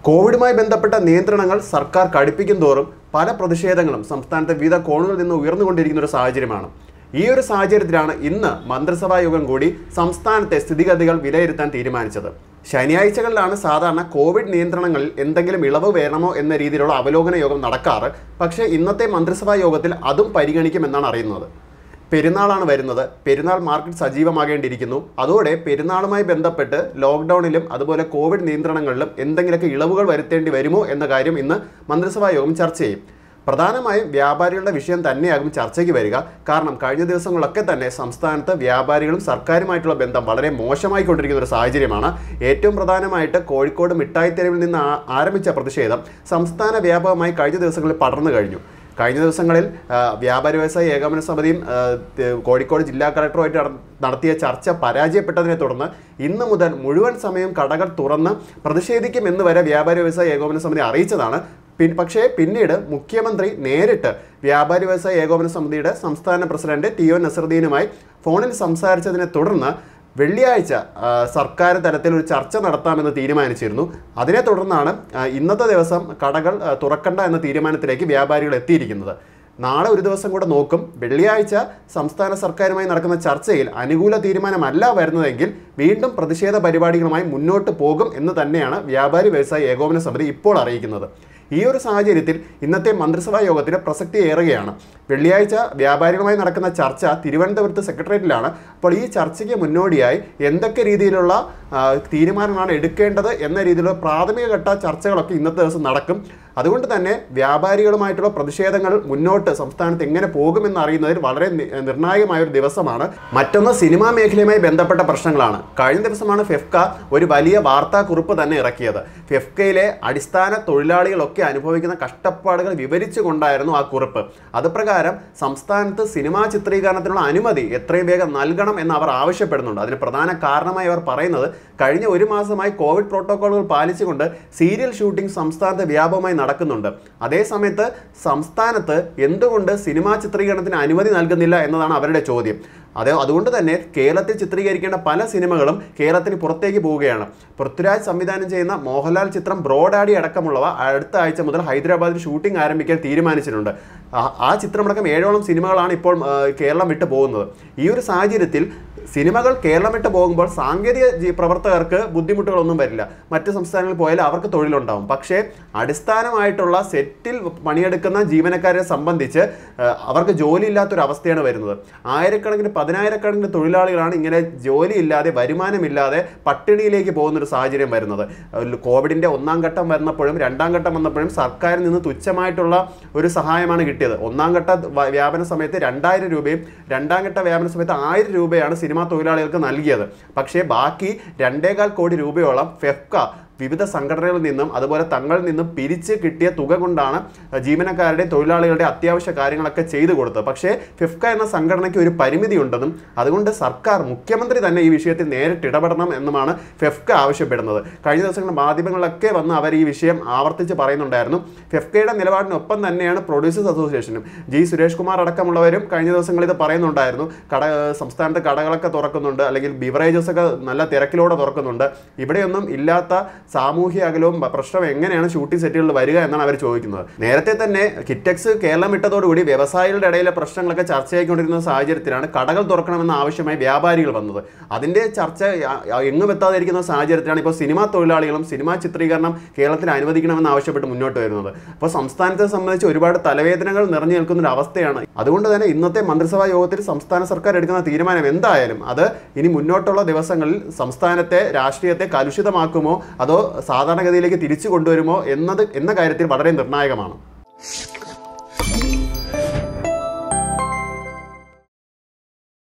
കോവിഡുമായി ബന്ധപ്പെട്ട നിയന്ത്രണങ്ങൾ സർക്കാർ കടുപ്പിക്കും തോറും പല പ്രതിഷേധങ്ങളും സംസ്ഥാനത്തെ വിവിധ കോണുകളിൽ നിന്ന് ഉയർന്നുകൊണ്ടിരിക്കുന്ന ഒരു സാഹചര്യമാണ് ഈ ഒരു സാഹചര്യത്തിലാണ് ഇന്ന് മന്ത്രിസഭാ യോഗം കൂടി സംസ്ഥാനത്തെ സ്ഥിതിഗതികൾ വിലയിരുത്താൻ തീരുമാനിച്ചത് ശനിയാഴ്ചകളിലാണ് സാധാരണ കോവിഡ് നിയന്ത്രണങ്ങളിൽ എന്തെങ്കിലും ഇളവ് വേണമോ എന്ന രീതിയിലുള്ള അവലോകന യോഗം നടക്കാറ് പക്ഷേ ഇന്നത്തെ മന്ത്രിസഭാ യോഗത്തിൽ അതും പരിഗണിക്കുമെന്നാണ് അറിയുന്നത് പെരുന്നാളാണ് വരുന്നത് പെരുന്നാൾ മാർക്കറ്റ് സജീവമാകേണ്ടിയിരിക്കുന്നു അതോടെ പെരുന്നാളുമായി ബന്ധപ്പെട്ട് ലോക്ക്ഡൌണിലും അതുപോലെ കോവിഡ് നിയന്ത്രണങ്ങളിലും എന്തെങ്കിലുമൊക്കെ ഇളവുകൾ വരുത്തേണ്ടി വരുമോ എന്ന കാര്യം ഇന്ന് മന്ത്രിസഭാ യോഗം ചർച്ച ചെയ്യും പ്രധാനമായും വ്യാപാരികളുടെ വിഷയം തന്നെയാകും ചർച്ചയ്ക്ക് വരിക കാരണം കഴിഞ്ഞ ദിവസങ്ങളിലൊക്കെ തന്നെ സംസ്ഥാനത്ത് വ്യാപാരികളും സർക്കാരുമായിട്ടുള്ള ബന്ധം വളരെ മോശമായിക്കൊണ്ടിരിക്കുന്ന ഒരു സാഹചര്യമാണ് ഏറ്റവും പ്രധാനമായിട്ട് കോഴിക്കോട് മിഠായി തെരുവിൽ നിന്ന് ആ- ആരംഭിച്ച പ്രതിഷേധം സംസ്ഥാന വ്യാപകമായി കഴിഞ്ഞ ദിവസങ്ങളിൽ പടർന്നു കഴിഞ്ഞു കഴിഞ്ഞ ദിവസങ്ങളിൽ ആ, വ്യാപാരി വ്യവസായ ഏകോപന സമിതിയും ആ, ത- കോഴിക്കോട് ജില്ലാ കളക്ടറുമായിട്ട് നട- നടത്തിയ ചർച്ച പരാജയപ്പെട്ടതിനെ തുടർന്ന് ഇന്ന് മുതൽ മുഴുവൻ സമയം കടകൾ തുറന്ന് പ്രതിഷേധിക്കുമെന്ന് വരെ വ്യാപാരി വ്യവസായ ഏകോപന സമിതി അറിയിച്ചതാണ് പിൻ പക്ഷേ പിന്നീട് മുഖ്യമന്ത്രി നേരിട്ട് വ്യാപാരി വ്യവസായ ഏകോപന സമിതിയുടെ സംസ്ഥാന പ്രസിഡന്റ് ടി ഒ നസറുദ്ദീനുമായി ഫോണിൽ സംസാരിച്ചതിനെ തുടർന്ന് വെള്ളിയാഴ്ച ആ, സർക്കാർ തലത്തിൽ ഒരു ചർച്ച നടത്താമെന്ന് തീരുമാനിച്ചിരുന്നു അതിനെ തുടർന്നാണ് ആ, ഇന്നത്തെ ദിവസം കടകൾ ആ, തുറക്കണ്ട എന്ന തീരുമാനത്തിലേക്ക് വ്യാപാരികൾ എത്തിയിരിക്കുന്നത് നാളെ ഒരു ദിവസം കൂടെ നോക്കും വെള്ളിയാഴ്ച സംസ്ഥാന സർക്കാരുമായി നടക്കുന്ന ചർച്ചയിൽ അനുകൂല തീരുമാനമല്ല വരുന്നതെങ്കിൽ വീണ്ടും പ്രതിഷേധ പരിപാടികളുമായി മുന്നോട്ട് പോകും എന്ന് തന്നെയാണ് വ്യാപാരി വ്യവസായ ഏകോപന സമിതി ഇപ്പോൾ അറിയിക്കുന്നത് ഈ ഒരു സാഹചര്യത്തിൽ ഇന്നത്തെ മന്ത്രിസഭാ യോഗത്തിന് പ്രസക്തി ഏറുകയാണ് വെള്ളിയാഴ്ച വ്യാപാരികളുമായി നടക്കുന്ന ചർച്ച തിരുവനന്തപുരത്ത് സെക്രട്ടേറിയറ്റിലാണ് അപ്പോൾ ഈ ചർച്ചയ്ക്ക് മുന്നോടിയായി എന്തൊക്കെ രീതിയിലുള്ള ആ, തീരുമാനങ്ങളാണ് എടുക്കേണ്ടത് എന്ന രീതിയിലുള്ള പ്രാഥമിക ഘട്ട ചർച്ചകളൊക്കെ ഇന്നത്തെ ദിവസം നടക്കും അതുകൊണ്ട് തന്നെ വ്യാപാരികളുമായിട്ടുള്ള പ്രതിഷേധങ്ങൾ മുന്നോട്ട് സംസ്ഥാനത്ത് എങ്ങനെ പോകുമെന്ന് അറിയുന്നതിൽ വളരെ നി- നിർണായകമായ ഒരു ദിവസമാണ് മറ്റൊന്ന് സിനിമാ മേഖലയുമായി ബന്ധപ്പെട്ട പ്രശ്നങ്ങളാണ് കഴിഞ്ഞ ദിവസമാണ് ഫെഫ്ക ഒരു വലിയ വാർത്താക്കുറിപ്പ് തന്നെ ഇറക്കിയത് ഫെഫ്കയിലെ അടിസ്ഥാന തൊഴിലാളികളൊക്കെ അനുഭവിക്കുന്ന കഷ്ടപ്പാടുകൾ വിവരിച്ചുകൊണ്ടായിരുന്നു ആ കുറിപ്പ് അത് പ്രകാരം സംസ്ഥാനത്ത് സിനിമാ ചിത്രീകരണത്തിനുള്ള അനുമതി എത്രയും വേഗം നൽകണം എന്ന് അവർ ആവശ്യപ്പെടുന്നുണ്ട് അതിന് പ്രധാന കാരണമായി അവർ പറയുന്നത് കഴിഞ്ഞ ഒരു മാസമായി കോവിഡ് പ്രോട്ടോക്കോളുകൾ പാലിച്ചുകൊണ്ട് സീരിയൽ ഷൂട്ടിംഗ് സംസ്ഥാനത്ത് വ്യാപകമായി നടക്കുന്നുണ്ട് അതേസമയത്ത് സംസ്ഥാനത്ത് എന്തുകൊണ്ട് സിനിമാ ചിത്രീകരണത്തിന് അനുമതി നൽകുന്നില്ല എന്നതാണ് അവരുടെ ചോദ്യം അത് അതുകൊണ്ട് തന്നെ കേരളത്തിൽ ചിത്രീകരിക്കേണ്ട പല സിനിമകളും കേരളത്തിന് പുറത്തേക്ക് പോവുകയാണ് പൃഥ്വിരാജ് സംവിധാനം ചെയ്യുന്ന മോഹൻലാൽ ചിത്രം ബ്രോഡാഡി അടക്കമുള്ളവ അടുത്ത ആഴ്ച മുതൽ ഹൈദരാബാദിൽ ഷൂട്ടിംഗ് ആരംഭിക്കാൻ തീരുമാനിച്ചിട്ടുണ്ട് ആ- ആ ചിത്രമടക്കം ഏഴോളം സിനിമകളാണ് ഇപ്പോൾ ആ, കേരളം വിട്ടു പോകുന്നത് ഈ ഒരു സാഹചര്യത്തിൽ സിനിമകൾ കേരളം വിട്ട് പോകുമ്പോൾ സാങ്കേതിക ജി- പ്രവർത്തകർക്ക് ബുദ്ധിമുട്ടുകളൊന്നും വരില്ല മറ്റ് സംസ്ഥാനങ്ങളിൽ പോയാൽ അവർക്ക് തൊഴിലുണ്ടാവും പക്ഷേ അടിസ്ഥാനമായിട്ടുള്ള സെറ്റിൽ പണിയെടുക്കുന്ന ജീവനക്കാരെ സംബന്ധിച്ച് ആ, അവർക്ക് ജോലിയില്ലാത്തൊരു അവസ്ഥയാണ് വരുന്നത് ആയിരക്കണക്കിന് പതിനായിരക്കണക്കിന് തൊഴിലാളികളാണ് ഇങ്ങനെ ജോലിയില്ലാതെ വരുമാനമില്ലാതെ പട്ടിണിയിലേക്ക് പോകുന്നൊരു സാഹചര്യം വരുന്നത് അതിൽ കോവിഡിൻ്റെ ഒന്നാം ഘട്ടം വന്നപ്പോഴും രണ്ടാം ഘട്ടം വന്നപ്പോഴും സർക്കാരിൽ നിന്ന് തുച്ഛമായിട്ടുള്ള ഒരു സഹായമാണ് കിട്ടിയത് ഒന്നാം ഘട്ട വ- വ്യാപന സമയത്ത് രണ്ടായിരം രൂപയും രണ്ടാം ഘട്ട വ്യാപന സമയത്ത് ആയിരം രൂപയാണ് സിനിമാ തൊഴിലാളികൾക്ക് നൽകിയത് പക്ഷേ ബാക്കി രണ്ടേകാൽ കോടി രൂപയോളം ഫെഫ്ക വിവിധ സംഘടനകളിൽ നിന്നും അതുപോലെ തങ്ങളിൽ നിന്നും പിരിച്ച് കിട്ടിയ തുക കൊണ്ടാണ് ജീവനക്കാരുടെ തൊഴിലാളികളുടെ അത്യാവശ്യ കാര്യങ്ങളൊക്കെ ചെയ്തു കൊടുത്തത് പക്ഷേ ഫിഫ്ക എന്ന സംഘടനയ്ക്ക് ഒരു പരിമിതി ഉണ്ടെന്നും അതുകൊണ്ട് സർക്കാർ മുഖ്യമന്ത്രി തന്നെ ഈ വിഷയത്തിൽ നേരിട്ട് ഇടപെടണം എന്നുമാണ് ഫെഫ്ക ആവശ്യപ്പെടുന്നത് കഴിഞ്ഞ ദിവസങ്ങളിൽ മാധ്യമങ്ങളിലൊക്കെ വന്ന് അവർ ഈ വിഷയം ആവർത്തിച്ച് പറയുന്നുണ്ടായിരുന്നു ഫെഫ്കയുടെ നിലപാടിനൊപ്പം തന്നെയാണ് പ്രൊഡ്യൂസേഴ്സ് അസോസിയേഷനും ജി സുരേഷ് കുമാർ അടക്കമുള്ളവരും കഴിഞ്ഞ ദിവസങ്ങളിൽ ഇത് പറയുന്നുണ്ടായിരുന്നു കട സംസ്ഥാനത്ത് കടകളൊക്കെ തുറക്കുന്നുണ്ട് അല്ലെങ്കിൽ ബിവറേജസ് ഒക്കെ നല്ല തിരക്കിലൂടെ തുറക്കുന്നുണ്ട് ഇവിടെയൊന്നും ഇല്ലാത്ത സാമൂഹ്യ അകലവും ബ- പ്രശ്നം എങ്ങനെയാണ് ഷൂട്ടിംഗ് സെറ്റുകളിൽ വരിക എന്നാണ് അവർ ചോദിക്കുന്നത് നേരത്തെ തന്നെ കിറ്റക്സ് കേരളം വിട്ടതോടുകൂടി വ്യവസായികളുടെ ഇടയിലെ പ്രശ്നങ്ങളൊക്കെ ചർച്ചയായിക്കൊണ്ടിരുന്ന സാഹചര്യത്തിലാണ് കടകൾ തുറക്കണമെന്ന ആവശ്യമായി വ്യാപാരികൾ വന്നത് അതിൻ്റെ ചർച്ച ആ- ആ- എങ്ങും എത്താതിരിക്കുന്ന സാഹചര്യത്തിലാണ് ഇപ്പോൾ സിനിമാ തൊഴിലാളികളും സിനിമാ ചിത്രീകരണം കേരളത്തിൽ അനുവദിക്കണമെന്ന് ആവശ്യപ്പെട്ട് മുന്നോട്ട് വരുന്നത് അപ്പോൾ സംസ്ഥാനത്തെ സംബന്ധിച്ച് ഒരുപാട് തലവേദനകൾ നിറഞ്ഞു നിൽക്കുന്ന ഒരു അവസ്ഥയാണ് അതുകൊണ്ട് തന്നെ ഇന്നത്തെ മന്ത്രിസഭാ യോഗത്തിൽ സംസ്ഥാന സർക്കാർ എടുക്കുന്ന തീരുമാനം എന്തായാലും അത് ഇനി മുന്നോട്ടുള്ള ദിവസങ്ങളിൽ സംസ്ഥാനത്തെ രാഷ്ട്രീയത്തെ കലുഷിതമാക്കുമോ അതോ സാധാരണഗതിയിലേക്ക് തിരിച്ചു കൊണ്ടുവരുമോ എന്നത് എന്ന കാര്യത്തിൽ വളരെ നിർണായകമാണ്